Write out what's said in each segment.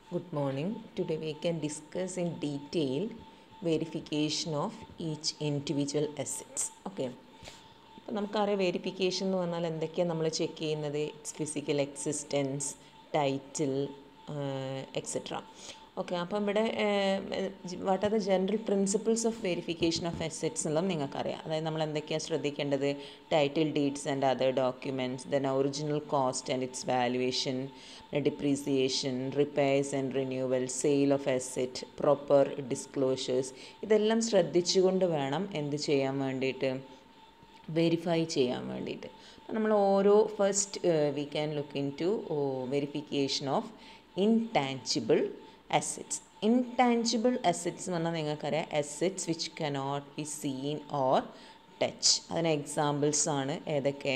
Good morning. Today we can discuss in detail verification of each individual assets. Okay. അപ്പോൾ നമുക്കറിയാം verification എന്ന് പറഞ്ഞാൽ എന്തൊക്കെയാണ് നമ്മൾ ചെക്ക് ചെയ്യുന്നത് it's physical existence title etcetera okay അപ്പം ഇവിടെ what are the general principles of verification of assets എന്നുള്ളത് നിങ്ങൾക്കറിയാം അതായത് നമ്മൾ എന്തൊക്കെയാണ് ശ്രദ്ധിക്കേണ്ടത് title deeds and other documents then original cost and its valuation depreciation repairs and renewal sale of asset proper disclosures ഇതെല്ലാം ശ്രദ്ധിച്ചുകൊണ്ട് വേണം എന്ത് ചെയ്യാൻ വേണ്ടിയിട്ട് വെരിഫൈ ചെയ്യാൻ വേണ്ടിയിട്ട് അപ്പം നമ്മൾ ഓരോ first we can look in to verification of intangible assets intangible assets എന്ന് പറഞ്ഞാൽ നിങ്ങൾക്കറിയാം assets which cannot be seen or touch അതിന് എക്സാമ്പിൾസ് ആണ് ഏതൊക്കെ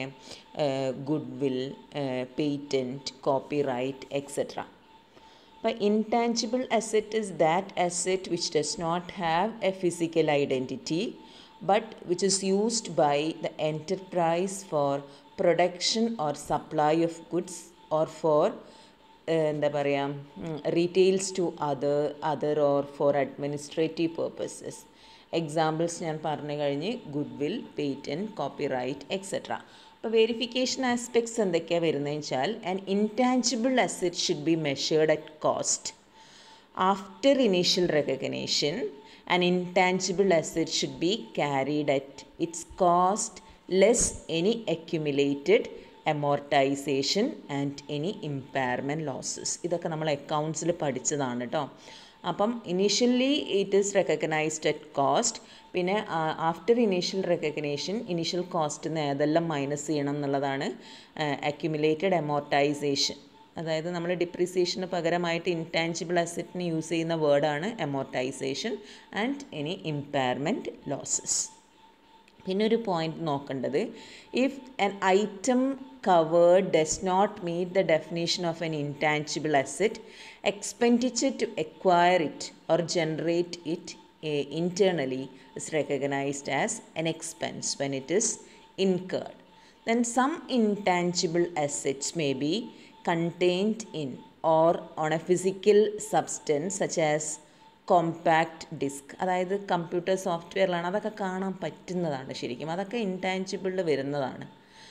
goodwill patent copyright etcetera അപ്പോൾ intangible asset is that asset which does not have a physical identity but which is used by the enterprise for production or supply of goods or for എന്താ പറയുക retails to other other or for administrative purposes examples ഞാൻ പറഞ്ഞു കഴിഞ്ഞ് goodwill patent copyright etcetera അപ്പോൾ verification aspects എന്തൊക്കെയാണ് വരുന്നതെന്ന് വെച്ചാൽ and intangible asset should be measured at cost after initial recognition an intangible asset should be carried at its cost less any accumulated amortization and any impairment losses ഇതൊക്കെ നമ്മൾ അക്കൗണ്ട്സിൽ പഠിച്ചതാണ് കേട്ടോ അപ്പം initially it is recognised at cost പിന്നെ after initial recognition initial കോസ്റ്റിൽ നിന്ന് ഏതെല്ലാം minus ചെയ്യണം എന്നുള്ളതാണ് അക്യുമുലേറ്റഡ് എമോർട്ടൈസേഷൻ അതായത് നമ്മൾ ഡിപ്രിസിയേഷന് പകരമായിട്ട് ഇൻടാഞ്ചിബിൾ അസറ്റിന് യൂസ് ചെയ്യുന്ന വേർഡാണ് amortisation and any impairment losses പിന്നെ ഒരു പോയിന്റ് നോക്കേണ്ടത് if an item covered does not meet the definition of an intangible asset expenditure to acquire it or generate it internally is recognized as an expense when it is incurred. Then some intangible assets may be contained in or on a physical substance such as compact disc അതായത് computer സോഫ്റ്റ്വെയറിലാണ് അതൊക്കെ കാണാൻ പറ്റുന്നതാണ് ശരിക്കും അതൊക്കെ ഇൻടാഞ്ചിബിളിൽ വരുന്നതാണ്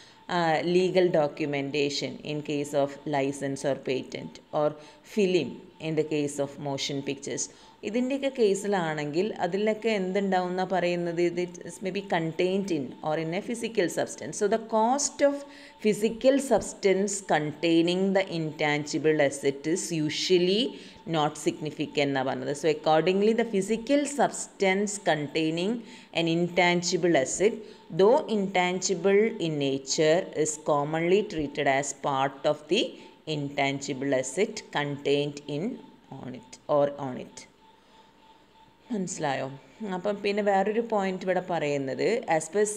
legal documentation in case of licence or patent or film in the case of motion pictures ഇതിൻ്റെയൊക്കെ കേസിലാണെങ്കിൽ അതിലൊക്കെ എന്തുണ്ടാവും എന്നാ പറയുന്നത് ഇത് may be contained in or in a physical substance so the cost of physical substance containing the intangible asset is usually not significant എന്നാണ് പറഞ്ഞത് so accordingly the physical substance containing N intangible asset though intangible in nature is commonly treated as part of the intangible asset contained in or on it or on മനസ്സിലായോ അപ്പം പിന്നെ വേറൊരു point ഇവിടെ പറയുന്നത് as per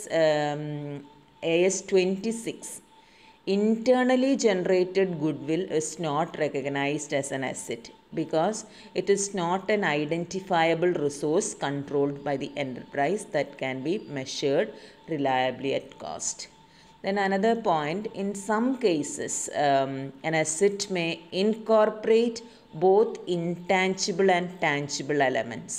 A S twenty six internally generated goodwill is not recognised as an asset because it is not an identifiable resource controlled by the enterprise that can be measured reliably at cost. Then another point, in some cases, um, an asset may incorporate both intangible and tangible elements.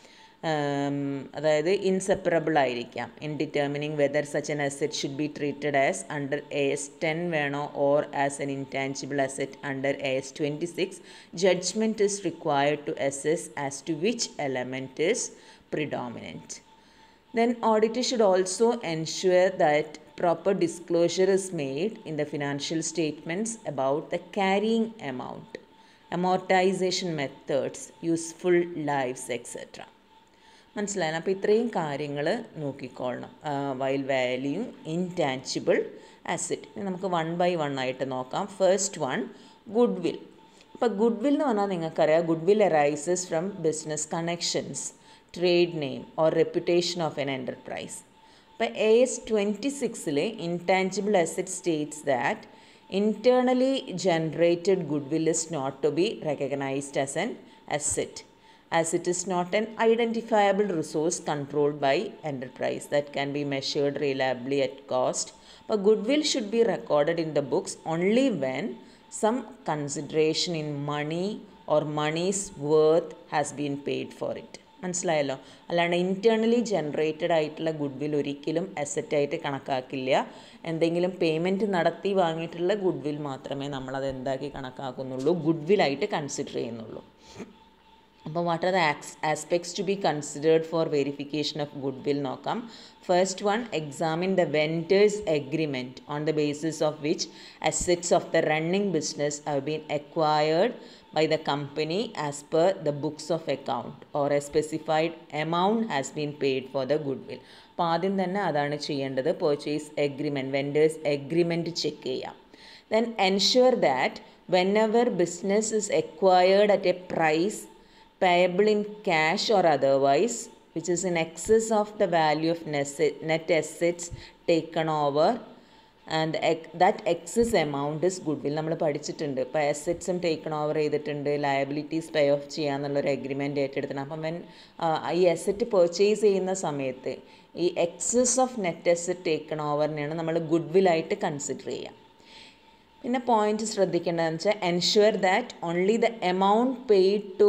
അതായത് inseparable ആയിരിക്കാം in determining whether such an asset should be treated as under A S ten വേണോ or as an intangible asset under A S twenty six judgement is required to assess as to which element is predominant then auditor should also ensure that proper disclosure is made in the financial statements about the carrying amount, amortization methods, useful lives, etc. മനസ്സിലായി അപ്പോൾ ഇത്രയും കാര്യങ്ങൾ നോക്കിക്കൊള്ളണം while value intangible asset നമുക്ക് one by one ആയിട്ട് നോക്കാം first one goodwill അപ്പോൾ goodwill എന്ന് പറഞ്ഞാൽ നിങ്ങൾക്കറിയാം goodwill arises from business connections trade name or reputation of an enterprise അപ്പോൾ എ എസ് ട്വൻറ്റി സിക്സിൽ intangible asset states that internally generated goodwill is not to be recognized as an asset as it is not an identifiable resource controlled by enterprise that can be measured reliably at cost but goodwill should be recorded in the books only when some consideration in money or monies worth has been paid for it മനസ്സിലായല്ലോ അല്ലാണ്ട് internally generated ആയിട്ടുള്ള goodwill ഒരിക്കലും അസറ്റായിട്ട് കണക്കാക്കില്ല എന്തെങ്കിലും payment നടത്തി വാങ്ങിയിട്ടുള്ള good will മാത്രമേ നമ്മളത് എന്താക്കി കണക്കാക്കുന്നുള്ളൂ ഗുഡ് വില്ലായിട്ട് കൺസിഡർ ചെയ്യുന്നുള്ളൂ അപ്പോൾ what are the aspects to be considered for verification of goodwill നോക്കാം first one examine the vendors agreement on the basis of which assets of the running business have been acquired by the company as per the books of account or a specified amount has been paid for the goodwill അപ്പോൾ ആദ്യം തന്നെ അതാണ് ചെയ്യേണ്ടത് purchase agreement vendors agreement check ചെയ്യാം then ensure that whenever business is acquired at a price payable in cash or otherwise which is in excess of the value of net assets taken over and that excess amount is goodwill നമ്മൾ പഠിച്ചിട്ടുണ്ട് ഇപ്പോൾ അസറ്റ്സും taken over ചെയ്തിട്ടുണ്ട് liabilities pay off ചെയ്യാന്നുള്ളൊരു agreement ഏറ്റെടുത്തിട്ടുണ്ട് അപ്പം when ഈ asset purchase ചെയ്യുന്ന സമയത്ത് ഈ excess of net asset taken ഓവറിനെയാണ് നമ്മൾ ഗുഡ് വില്ലായിട്ട് കൺസിഡർ ചെയ്യുക പിന്നെ പോയിന്റ് ശ്രദ്ധിക്കേണ്ടതെന്ന് വെച്ചാൽ ensure that only the amount paid to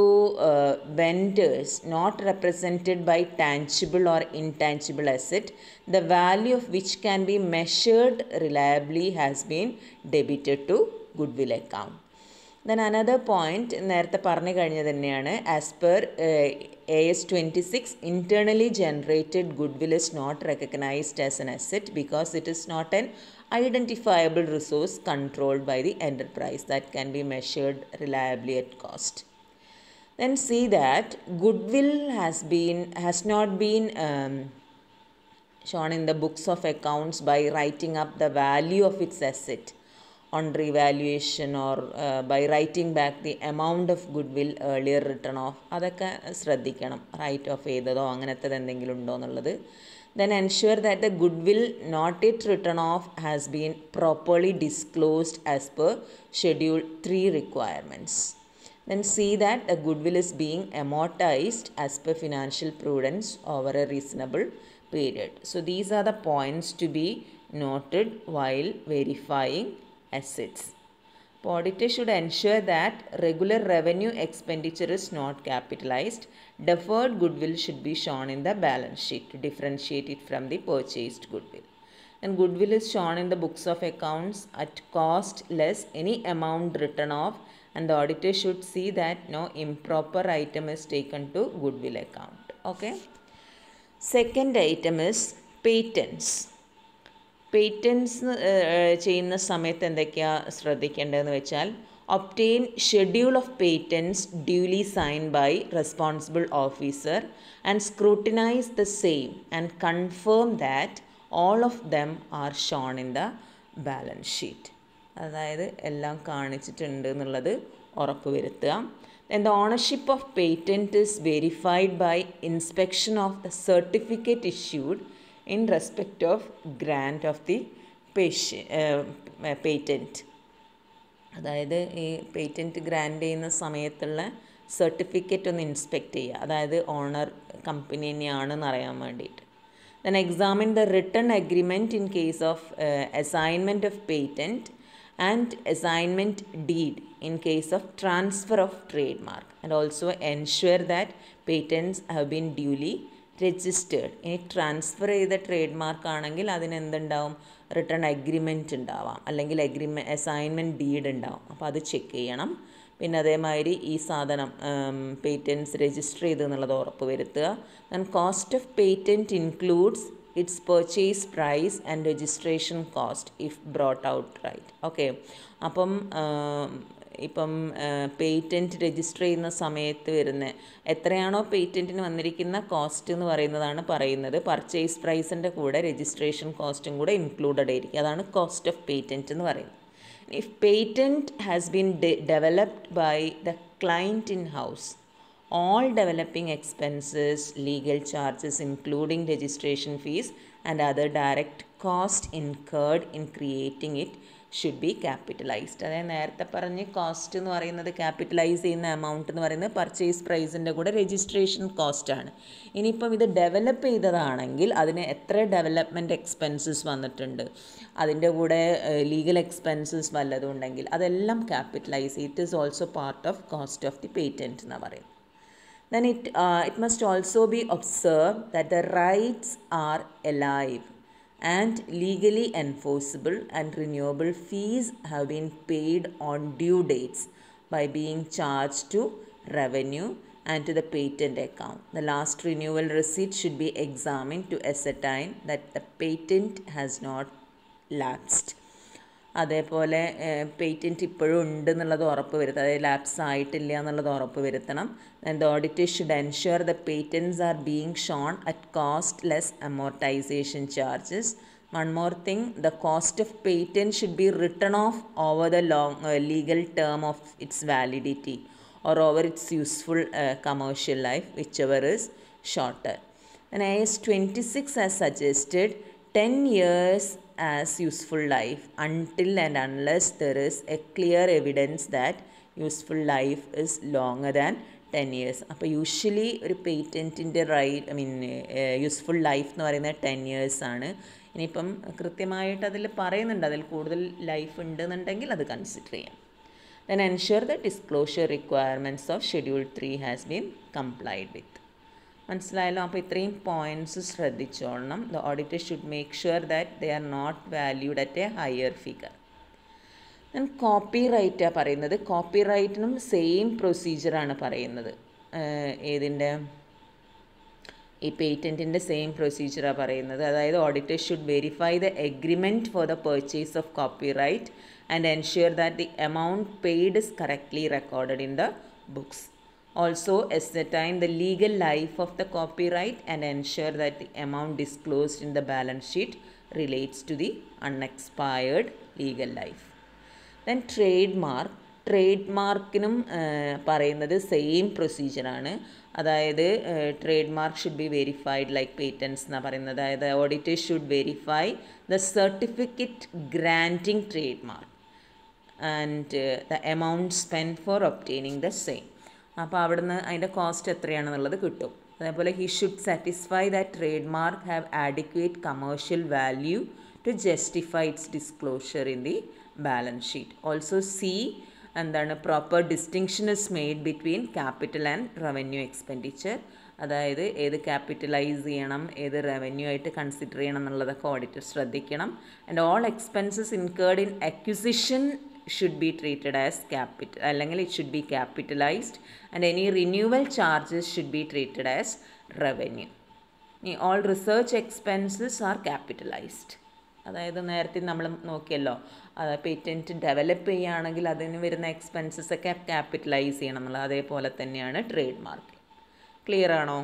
vendors not represented by tangible or intangible asset the value of which can be measured reliably has been debited to goodwill account then another point നേരത്തെ പറഞ്ഞു കഴിഞ്ഞത് തന്നെയാണ് as per A S twenty six internally generated goodwill is not recognised as an asset because it is not an identifiable resource controlled by the enterprise that can be measured reliably at cost. Then see that goodwill has been has not been um, shown in the books of accounts by writing up the value of its asset on revaluation or uh, by writing back the amount of goodwill earlier written off അതൊക്കെ ശ്രദ്ധിക്കണം right of ചെയ്തതോ അങ്ങനത്തെ എന്തെങ്കിലും ഉണ്ടോ എന്നുള്ളത് then ensure that the goodwill not yet written off has been properly disclosed as per schedule 3 requirements then see that the goodwill is being amortized as per financial prudence over a reasonable period so these are the points to be noted while verifying assets auditor should ensure that regular revenue expenditure is not capitalized deferred goodwill should be shown in the balance sheet to differentiate it from the purchased goodwill. And goodwill is shown in the books of accounts at cost less any amount written off and the auditor should see that no improper item is taken to goodwill account. Okay. Second item is patents. Patents ചെയ്യുന്ന സമയത്ത് എന്തൊക്കെയാണ് ശ്രദ്ധിക്കേണ്ടതെന്ന് വെച്ചാൽ obtain schedule of patents duly signed by responsible officer and scrutinize the same and confirm that all of them are shown in the balance sheet അതായത് എല്ലാം കാണിച്ചിട്ടുണ്ട് എന്നുള്ളത് ഉറപ്പുവരുത്തുക then the ownership of patent is verified by inspection of the certificate issued in respect of grant of the patient, uh, patent അതായത് ഈ patent grand ചെയ്യുന്ന സമയത്തുള്ള certificate ഒന്ന് ഇൻസ്പെക്റ്റ് ചെയ്യുക അതായത് ഓണർ കമ്പനി തന്നെയാണെന്ന് അറിയാൻ വേണ്ടിയിട്ട് then examine the written agreement in case of assignment of patent and assignment deed in case of transfer of trade mark and also ensure that patents have been duly registered ഇനി transfer ചെയ്ത trade mark ആണെങ്കിൽ അതിന് എന്തുണ്ടാവും return agreement ഉണ്ടാവാം അല്ലെങ്കിൽ അഗ്രിമെ assignment deed ഉണ്ടാവും അപ്പോൾ അത് ചെക്ക് ചെയ്യണം പിന്നെ അതേമാതിരി ഈ സാധനം പേറ്റൻസ് രജിസ്റ്റർ ചെയ്തു എന്നുള്ളത് ഉറപ്പ് വരുത്തുക then cost of patent includes its purchase price and registration cost if brought out right okay അപ്പം ഇപ്പം പേറ്റൻറ്റ് രജിസ്റ്റർ ചെയ്യുന്ന സമയത്ത് വരുന്ന എത്രയാണോ പേറ്റൻറ്റിന് വന്നിരിക്കുന്ന കോസ്റ്റ് എന്ന് പറയുന്നതാണ് പറയുന്നത് പർച്ചേസ് പ്രൈസിൻ്റെ കൂടെ രജിസ്ട്രേഷൻ കോസ്റ്റും കൂടെ ഇൻക്ലൂഡഡ് ആയിരിക്കും അതാണ് കോസ്റ്റ് ഓഫ് പേറ്റൻറ്റ് എന്ന് പറയുന്നത് if patent has been developed by the client in house all developing expenses, legal charges, including registration fees and other direct cost incurred in creating it, should be capitalised അതായത് നേരത്തെ പറഞ്ഞ് cost എന്ന് പറയുന്നത് capitalise ചെയ്യുന്ന amount എന്ന് പറയുന്നത് purchase പ്രൈസിൻ്റെ കൂടെ registration കോസ്റ്റാണ് ഇനിയിപ്പം ഇത് ഡെവലപ്പ് ചെയ്തതാണെങ്കിൽ അതിന് എത്ര ഡെവലപ്മെൻറ്റ് എക്സ്പെൻസസ് വന്നിട്ടുണ്ട് അതിൻ്റെ കൂടെ ലീഗൽ എക്സ്പെൻസസ് വല്ലതും ഉണ്ടെങ്കിൽ അതെല്ലാം capitalise it is also part of cost of the patent എന്ന് പറയുന്നത് then it, uh, it must also be observed that the rights are alive and legally enforceable and renewable fees have been paid on due dates by being charged to revenue and to the patent account. The last renewal receipt should be examined to ascertain that the patent has not lapsed. അതേപോലെ patent ഇപ്പോഴും ഉണ്ട് എന്നുള്ളത് ഉറപ്പ് വരുത്തുക അതായത് lapse ആയിട്ടില്ല എന്നുള്ളത് ഉറപ്പ് വരുത്തണം and the auditor should ensure the patents are being shown at cost less amortisation charges one more thing the cost of patent should be written off over the long legal term of its validity or over its useful uh, commercial life, whichever is shorter. And IS 26 has suggested 10 years as useful life until and unless there is a clear evidence that useful life is longer than ten years അപ്പോൾ usually ഒരു പേറ്റൻറ്റിൻ്റെ right I mean useful life എന്ന് പറയുന്നത് ten years ആണ് ഇനിയിപ്പം കൃത്യമായിട്ട് അതിൽ പറയുന്നുണ്ട് അതിൽ കൂടുതൽ ലൈഫ് ഉണ്ടെന്നുണ്ടെങ്കിൽ അത് കൺസിഡർ ചെയ്യാം then ensure the disclosure requirements of schedule 3 has been complied with മനസ്സിലായല്ലോ അപ്പോൾ ഇത്രയും പോയിൻറ്റ്സ് ശ്രദ്ധിച്ചോളണം the auditor should make sure that they are not valued at a higher figure then കോപ്പി റൈറ്റാണ് പറയുന്നത് കോപ്പി റൈറ്റിനും സെയിം പ്രൊസീജിയറാണ് പറയുന്നത് ഏതിൻ്റെ ഈ പേറ്റൻറ്റിൻ്റെ സെയിം പ്രൊസീജിയറാണ് പറയുന്നത് അതായത് auditor should verify the agreement for the purchase of copyright and ensure that the amount paid is correctly recorded in the books also ascertain the legal life of the copyright and ensure that the amount disclosed in the balance sheet relates to the unexpired legal life. Then trademark trade മാർക്കിനും പറയുന്നത് same പ്രൊസീജിയറാണ് അതായത് trade mark should be verified like patents എന്നാണ് പറയുന്നത് അതായത് auditor should verify the certificate granting trade mark and the amount spend for obtaining the same അപ്പോൾ അവിടുന്ന് അതിൻ്റെ കോസ്റ്റ് എത്രയാണെന്നുള്ളത് കിട്ടും അതേപോലെ he should satisfy that trade mark have adequate commercial value to justify its disclosure in the balance sheet also see എന്താണ് proper distinction is made between capital and revenue expenditure അതായത് ഏത് capitalise ചെയ്യണം ഏത് revenue ആയിട്ട് consider ചെയ്യണം എന്നുള്ളതൊക്കെ auditor ശ്രദ്ധിക്കണം and all expenses incurred in acquisition should be treated as capital അല്ലെങ്കിൽ it should be capitalized and any renewal charges should be treated as revenue ഇനി all research expenses are capitalized അതായത് നേരത്തെ നമ്മൾ നോക്കിയല്ലോ patent develop ചെയ്യുകയാണെങ്കിൽ അതിന് വരുന്ന expenses ഒക്കെ capitalise ചെയ്യണം എന്നുള്ളത് അതേപോലെ തന്നെയാണ് ട്രേഡ് മാർക്ക് ക്ലിയർ ആണോ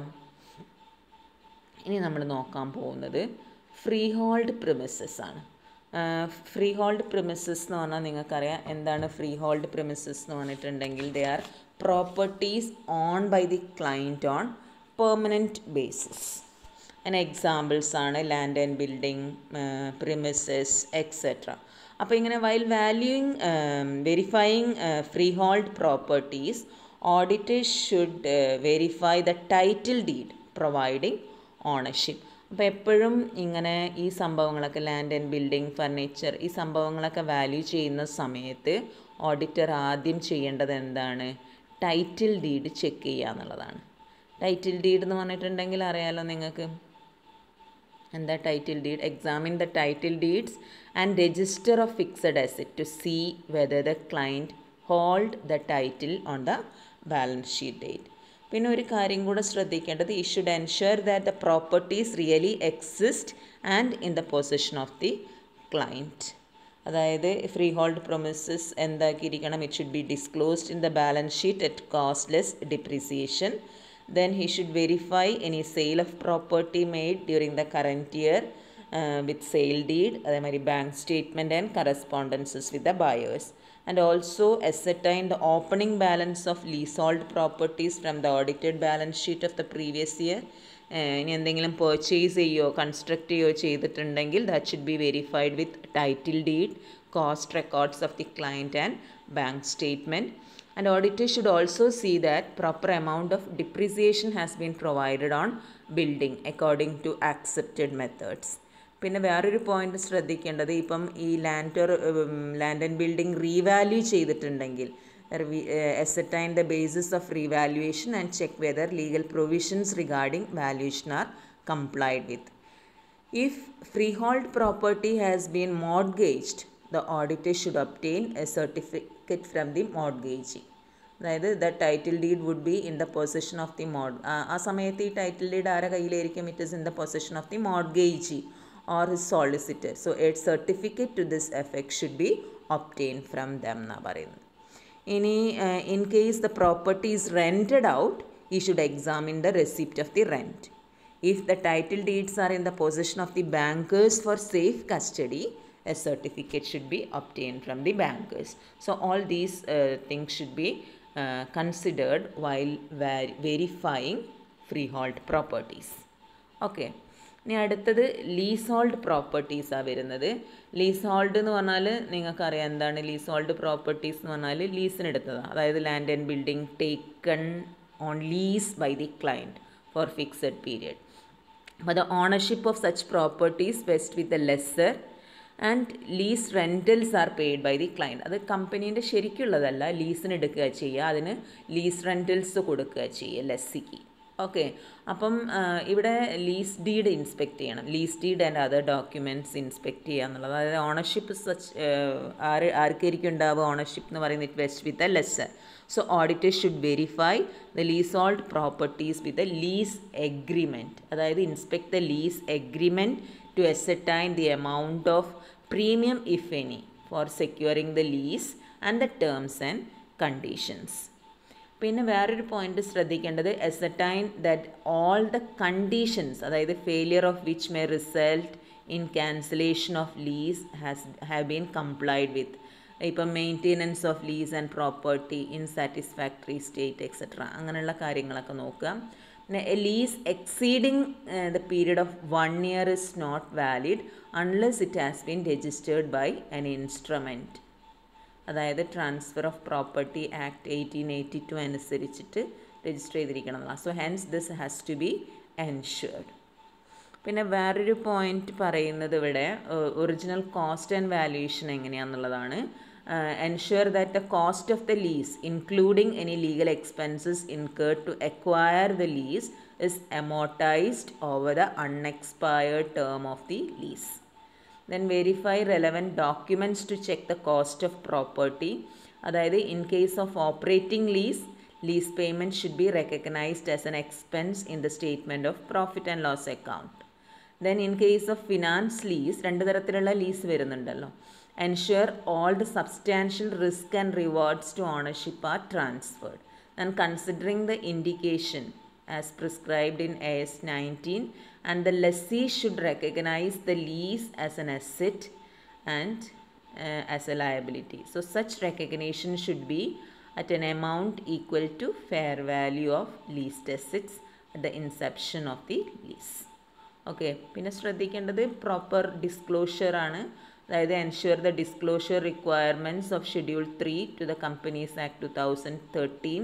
ഇനി നമ്മൾ നോക്കാൻ പോകുന്നത് ഫ്രീ ഹോൾഡ് പ്രിമിസസ് ആണ് ഫ്രീ ഹോൾഡ് പ്രിമിസസ് എന്ന് പറഞ്ഞാൽ നിങ്ങൾക്കറിയാം എന്താണ് ഫ്രീ ഹോൾഡ് പ്രിമിസസ് എന്ന് പറഞ്ഞിട്ടുണ്ടെങ്കിൽ they are properties owned by the client on permanent basis അതിന് എക്സാമ്പിൾസ് ആണ് land and building premises etcetera അപ്പോൾ ഇങ്ങനെ while valuing verifying freehold properties auditors should verify the title deed providing ownership അപ്പോൾ എപ്പോഴും ഇങ്ങനെ ഈ സംഭവങ്ങളൊക്കെ ലാൻഡ് ആൻഡ് ബിൽഡിംഗ് ഫർണിച്ചർ ഈ സംഭവങ്ങളൊക്കെ വാല്യൂ ചെയ്യുന്ന സമയത്ത് ഓഡിറ്റർ ആദ്യം ചെയ്യേണ്ടത് എന്താണ് ടൈറ്റിൽ ഡീഡ് ചെക്ക് ചെയ്യുക എന്നുള്ളതാണ് ടൈറ്റിൽ ഡീഡ് എന്ന് പറഞ്ഞിട്ടുണ്ടെങ്കിൽ അറിയാലോ നിങ്ങൾക്ക് എന്താ title deed examine the title deeds and register of fixed asset to see whether the client hold the title on the balance sheet date പിന്നെ ഒരു കാര്യം കൂടെ ശ്രദ്ധിക്കേണ്ടത് he should ensure that the properties really exist and in the position of the client അതായത് freehold premises എന്താക്കിയിരിക്കണം it should be disclosed in the balance sheet at cost less depreciation then he should verify any sale of property made during the current year uh, with sale deed അതേമാതിരി bank statement and correspondences with the buyers and also ascertain the opening balance of leasehold properties from the audited balance sheet of the previous year ഇനി എന്തെങ്കിലും purchase ചെയ്യുകയോ construct ചെയ്യുകയോ ചെയ്തിട്ടുണ്ടെങ്കിൽ that should be verified with title deed cost records of the client and bank statement. And auditor should also see that proper amount of depreciation has been provided on building according to accepted methods. പിന്നെ വേറൊരു point ശ്രദ്ധിക്കേണ്ടത് ഇപ്പം ഈ land land and building revalue ചെയ്തിട്ടുണ്ടെങ്കിൽ ascertain the basis of revaluation and check whether legal provisions regarding valuation are complied with. If freehold property has been mortgaged, the auditor should obtain a certificate from the mortgagee. അതായത് the title deed would be in the position of the മോഡ് ആ സമയത്ത് ഈ ടൈറ്റിൽ ഡീഡ് ആരുടെ കയ്യിലായിരിക്കും it is in the position of the mortgagee or his solicitor so a certificate to this effect should be obtain from them എന്നാണ് പറയുന്നത് ഇനി in case the property is rented out he should examine the receipt of the rent If the title deeds are in the possession of the bankers for safe custody, a certificate should be obtained from the bankers. So, all these uh, things should be uh, considered while ver- verifying freehold properties. Okay. ഇനി അടുത്തത് lease hold പ്രോപ്പർട്ടീസാണ് വരുന്നത് lease hold എന്ന് പറഞ്ഞാൽ നിങ്ങൾക്കറിയാം എന്താണ് lease hold properties എന്ന് പറഞ്ഞാൽ ലീസിനെടുത്തതാണ് അതായത് land and building taken on lease by the client for fixed period. But the ownership of such properties vests with the lesser and lease rentals are paid by the client. അത് കമ്പനീൻ്റെ ശരിക്കുള്ളതല്ല ലീസിന് എടുക്കുക ചെയ്യുക അതിന് lease rentals കൊടുക്കുക ചെയ്യുക ലെസ്സിക്ക് okay അപ്പം ഇവിടെ lease deed inspect ചെയ്യണം lease deed and other documents inspect ചെയ്യുക എന്നുള്ളത് അതായത് ഓണർഷിപ്പ് സച്ച് ആര് ആർക്കായിരിക്കും ഉണ്ടാവുക ഓണർഷിപ്പ് എന്ന് പറയുന്നത് it vest with a lessor So auditors should verify the leasehold properties with a lease agreement. അതായത് inspect the lease agreement to ascertain the amount of premium if any for securing the lease and the terms and conditions. പിന്നെ വേറൊരു point ശ്രദ്ധിക്കേണ്ടത് ascertain that all the conditions അതായത് failure of which may result in cancellation of lease has have been complied with ഇപ്പം maintenance of lease and property in satisfactory state etcetera അങ്ങനെയുള്ള കാര്യങ്ങളൊക്കെ നോക്കുക പിന്നെ a lease exceeding the period of one year is not valid unless it has been registered by an instrument അതായത് transfer of property act eighteen eighty two അനുസരിച്ചിട്ട് register ചെയ്തിരിക്കണം എന്നുള്ള so hence this has to be ensured പിന്നെ വേറൊരു പോയിന്റ് പറയുന്നത് ഇവിടെ original cost and valuation എങ്ങനെയാണെന്നുള്ളതാണ് ensure that the cost of the lease including any legal expenses incurred to acquire the lease is amortised over the unexpired term of the lease then verify relevant documents to check the cost of property അതായത് in case of operating lease lease payment should be recognised as an expense in the statement of profit and loss account then in case of finance lease രണ്ട് തരത്തിലുള്ള ലീസ് വരുന്നുണ്ടല്ലോ ensure all the substantial risk and rewards to ownership are transferred and considering the indication as prescribed in A S nineteen and the lessee should recognise the lease as an asset and as a liability so such recognition should be at an amount equal to fair value of leased assets at the inception of the lease. Okay പിന്നെ ശ്രദ്ധിക്കേണ്ടത് proper disclosure ആണ് അതായത് ensure the disclosure requirements of schedule three to the companies act two thousand thirteen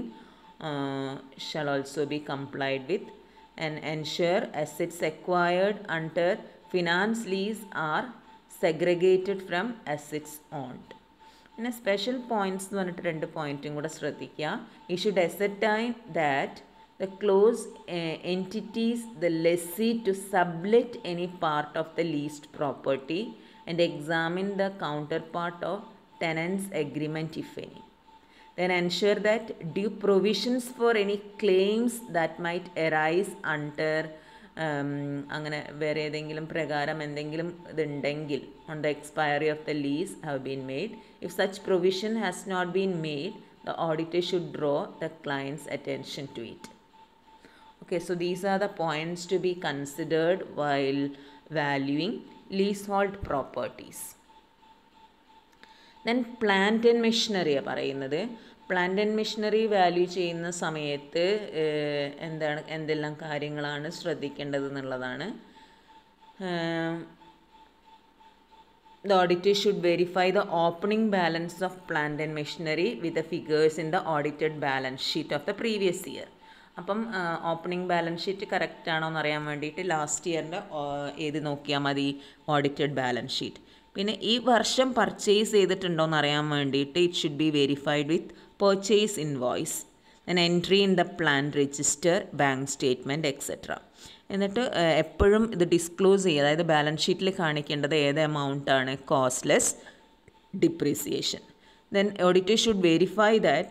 shall also be complied with and ensure assets acquired under finance lease are segregated from assets owned പിന്നെ special points എന്ന് പറഞ്ഞിട്ട് രണ്ട് പോയിൻറ്റും കൂടെ ശ്രദ്ധിക്കുക you should ascertain that the close uh, entities the lessee to sublet any part of the leased property and examine the counterpart of tenants agreement if any then ensure that due provisions for any claims that might arise under അങ്ങനെ വേറെ ഏതെങ്കിലും പ്രകാരം എന്തെങ്കിലും ഇതുണ്ടെങ്കിൽ on the expiry of the lease have been made if such provision has not been made the auditor should draw the client's attention to it Okay, so these are the points to be considered while valuing leasehold properties. Then plant and മെഷീനറിയാണ് പറയുന്നത് plant and machinery value ചെയ്യുന്ന സമയത്ത് എന്താണ് എന്തെല്ലാം കാര്യങ്ങളാണ് ശ്രദ്ധിക്കേണ്ടത് എന്നുള്ളതാണ് the auditor should verify the opening balance of plant and machinery with the figures in the audited balance sheet of the previous year. അപ്പം ഓപ്പണിംഗ് ബാലൻസ് ഷീറ്റ് കറക്റ്റ് ആണോ എന്ന് അറിയാൻ വേണ്ടിയിട്ട് ലാസ്റ്റ് ഇയറിൻ്റെ ഏത് നോക്കിയാൽ മതി ഓഡിറ്റഡ് ബാലൻസ് ഷീറ്റ് പിന്നെ ഈ വർഷം പർച്ചേസ് ചെയ്തിട്ടുണ്ടോ എന്ന് അറിയാൻ വേണ്ടിയിട്ട് it should be verified with purchase invoice then entry in the plant register bank statement etcetera എന്നിട്ട് എപ്പോഴും ഇത് ഡിസ്ക്ലോസ് ചെയ്യുക അതായത് ബാലൻസ് ഷീറ്റിൽ കാണിക്കേണ്ടത് ഏത് എമൗണ്ട് ആണ് cost less depreciation then auditor should verify that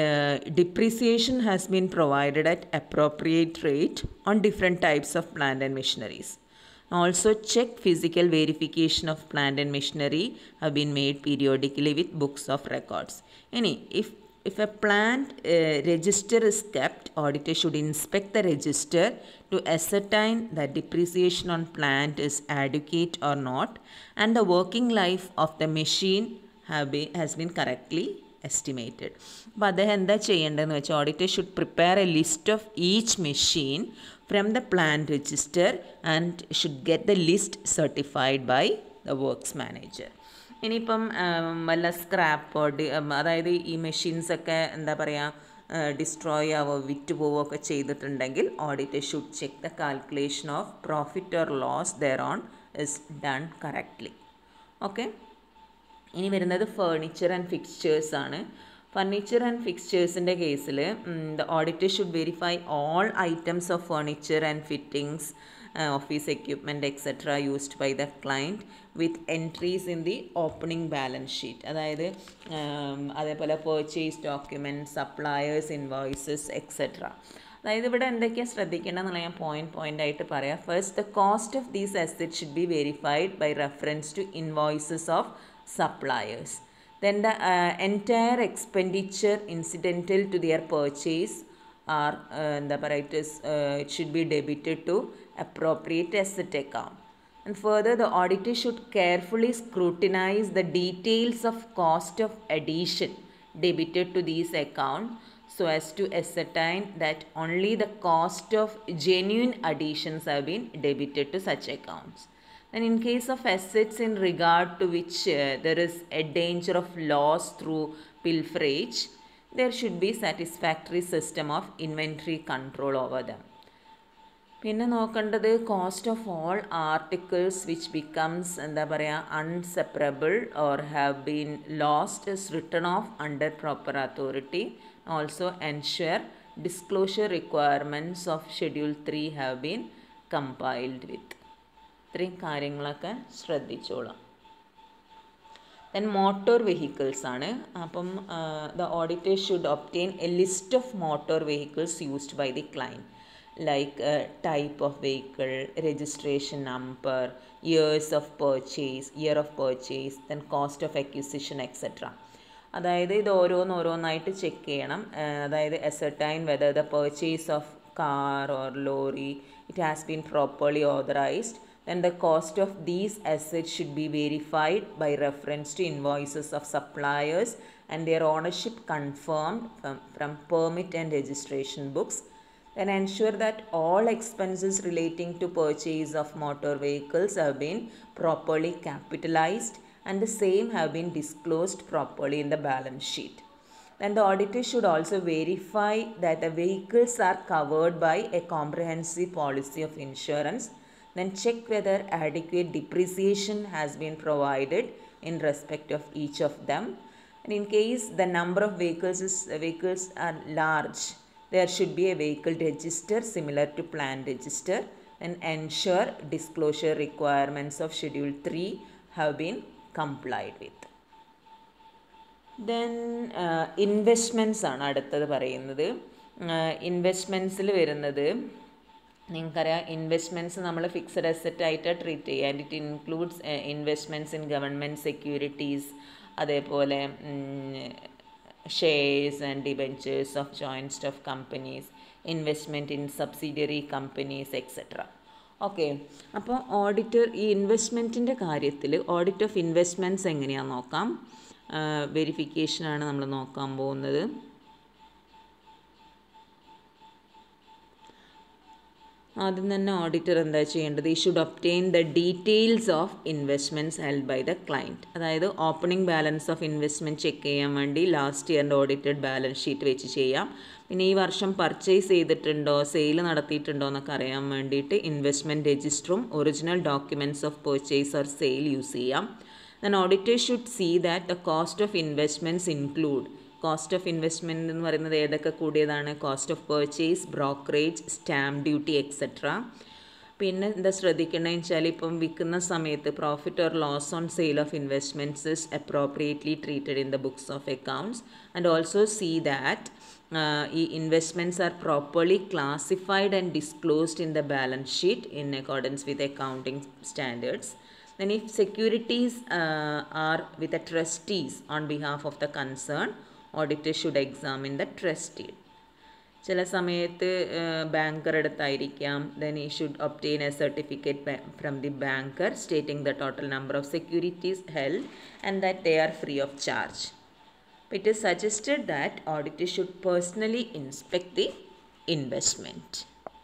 depreciation has been provided at appropriate rate on different types of plant and machineries. Also check physical verification of plant and machinery have been made periodically with books of records. Any if if a plant uh, register is kept, auditor should inspect the register to ascertain that depreciation on plant is adequate or not and the working life of the machine have been, has been correctly estimated അപ്പോൾ അദ്ദേഹം എന്താ ചെയ്യേണ്ടതെന്ന് വെച്ചാൽ auditor should prepare a list of each machine from the plant register and should get the list certified by the works manager ഇനിയിപ്പം വല്ല സ്ക്രാപ്പോ അതായത് ഈ മെഷീൻസൊക്കെ എന്താ പറയുക ഡിസ്ട്രോയ് ആവോ വിറ്റ് പോവോ ഒക്കെ ചെയ്തിട്ടുണ്ടെങ്കിൽ auditor should check the calculation of profit or loss thereon is done correctly okay ഇനി വരുന്നത് ഫേർണിച്ചർ ആൻഡ് ഫിക്സ്ചേഴ്സ് ആണ് ഫർണിച്ചർ ആൻഡ് ഫിക്സ്ചേഴ്സിൻ്റെ കേസിൽ the auditor should verify all items of furniture and fittings office equipment etcetera used by the client with entries in the opening balance sheet അതായത് അതേപോലെ purchase document suppliers invoices etcetera അതായത് ഇവിടെ എന്തൊക്കെയാണ് ശ്രദ്ധിക്കേണ്ടതെന്നുള്ള ഞാൻ point point ആയിട്ട് പറയാം first the cost of these asset should be verified by reference to invoices of suppliers. Then the uh, entire expenditure incidental to their purchase are uh, the apparatus uh, it should be debited to appropriate asset account. And further, the auditor should carefully scrutinize the details of cost of addition debited to these accounts so as to ascertain that only the cost of genuine additions have been debited to such accounts. And in case of assets in regard to which uh, there is a danger of loss through pilferage, there should be satisfactory system of inventory control over them. പിന്നെ നോക്കേണ്ടത് cost of all articles which becomes എന്താ പറയുക unseparable or have been lost is written off under proper authority also ensure disclosure requirements of schedule three have been compiled with ഇത്രയും കാര്യങ്ങളൊക്കെ ശ്രദ്ധിച്ചോളാം then motor vehicles ആണ് അപ്പം the auditor should obtain a list of motor vehicles used by the client like type of vehicle registration number years of purchase year of purchase then cost of acquisition etcetera അതായത് ഇത് ഓരോന്ന് ഓരോന്നായിട്ട് check ചെയ്യണം അതായത് ascertain whether the purchase of car or lorry it has been properly authorised then the cost of these assets should be verified by reference to invoices of suppliers and their ownership confirmed from, from permit and registration books. Then ensure that all expenses relating to purchase of motor vehicles have been properly capitalized and the same have been disclosed properly in the balance sheet. Then the auditor should also verify that the vehicles are covered by a comprehensive policy of insurance then check whether adequate depreciation has been provided in respect of each of them and in case the number of vehicles is vehicles are large there should be a vehicle register similar to plan register and ensure disclosure requirements of schedule 3 have been complied with then investments ആണ് അടുത്തത് പറയുന്നത് ഇൻവെസ്റ്റ്മെൻറ്റ്സിൽ വരുന്നത് നിങ്ങൾക്കറിയാം investments നമ്മൾ fixed asset ആയിട്ട് treat ചെയ്യുക and it includes investments in government securities അതേപോലെ shares and debentures of joint stock companies investment in subsidiary companies etcetera okay അപ്പോൾ ഓഡിറ്റർ ഈ ഇൻവെസ്റ്റ്മെൻറ്റിൻ്റെ കാര്യത്തിൽ ഓഡിറ്റ് ഓഫ് ഇൻവെസ്റ്റ്മെൻറ്റ്സ് എങ്ങനെയാണെന്ന് നോക്കാം വെരിഫിക്കേഷനാണ് നമ്മൾ നോക്കാൻ പോകുന്നത് ആദ്യം തന്നെ ഓഡിറ്റർ എന്താ ചെയ്യേണ്ടത് ഈ should obtain the details of investments held by the client അതായത് opening balance of investment check ചെയ്യാൻ വേണ്ടി ലാസ്റ്റ് ഇയറിൻ്റെ ഓഡിറ്റഡ് ബാലൻസ് ഷീറ്റ് വെച്ച് ചെയ്യാം പിന്നെ ഈ വർഷം പർച്ചേസ് ചെയ്തിട്ടുണ്ടോ സെയിൽ നടത്തിയിട്ടുണ്ടോ എന്നൊക്കെ അറിയാൻ വേണ്ടിയിട്ട് ഇൻവെസ്റ്റ്മെൻറ്റ് രജിസ്റ്ററും original documents of purchase or sale use ചെയ്യാം then auditor should see that the cost of investments include cost of investment എന്ന് പറയുന്നത് ഏതൊക്കെ കൂടിയതാണ് cost of purchase brokerage stamp duty etcetera പിന്നെ എന്താ ശ്രദ്ധിക്കേണ്ടതെന്ന് വെച്ചാൽ ഇപ്പം വിൽക്കുന്ന സമയത്ത് profit or loss on sale of investments is appropriately treated in the books of accounts and also see that ഈ investments are properly classified and disclosed in the balance sheet in accordance with accounting standards then if securities uh, are with the trustees on behalf of the concern auditor should examine the trustee ചില സമയത്ത് banker അടുത്തായിരിക്കാം then ഈ should obtain a certificate from the banker stating the total number of securities held and that they are free of charge it is suggested that auditor should personally inspect the investment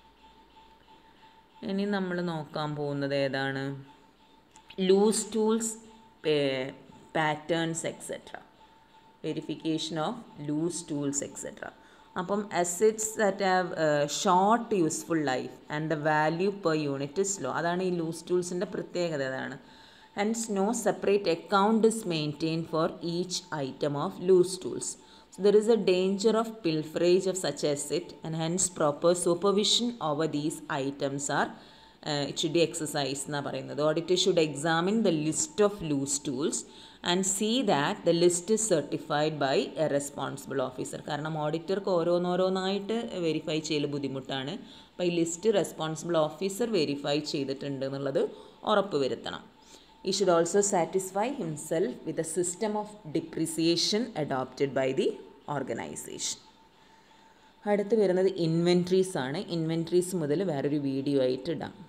ഇനി നമ്മൾ നോക്കാൻ പോകുന്നത് ഏതാണ് loose tools patterns etcetera verification of loose tools etcetera അപ്പം assets that have short useful life and the value per unit is low അതാണ് ഈ loose ടൂൾസിൻ്റെ പ്രത്യേകത അതാണ് hence no separate account is maintain for each item of loose tools So there is a danger of pilferage of such asset and hence proper supervision over these items are uh, it should be exercised എന്നാണ് പറയുന്നത് auditor should examine the list of loose tools and see that the list is certified by a responsible officer കാരണം ഓഡിറ്റർക്ക് ഓരോന്നോരോന്നായിട്ട് verify ചെയ്യൽ ബുദ്ധിമുട്ടാണ് അപ്പോൾ ഈ list responsible officer verify ചെയ്തിട്ടുണ്ട് എന്നുള്ളത് ഉറപ്പ് വരുത്തണം he should also satisfy himself with a system of depreciation adopted by the organization അടുത്ത് വരുന്നത് ഇൻവെൻട്രീസ് ആണ് ഇൻവെൻട്രീസ് മുതൽ വേറൊരു വീഡിയോ ആയിട്ട് ഇടാം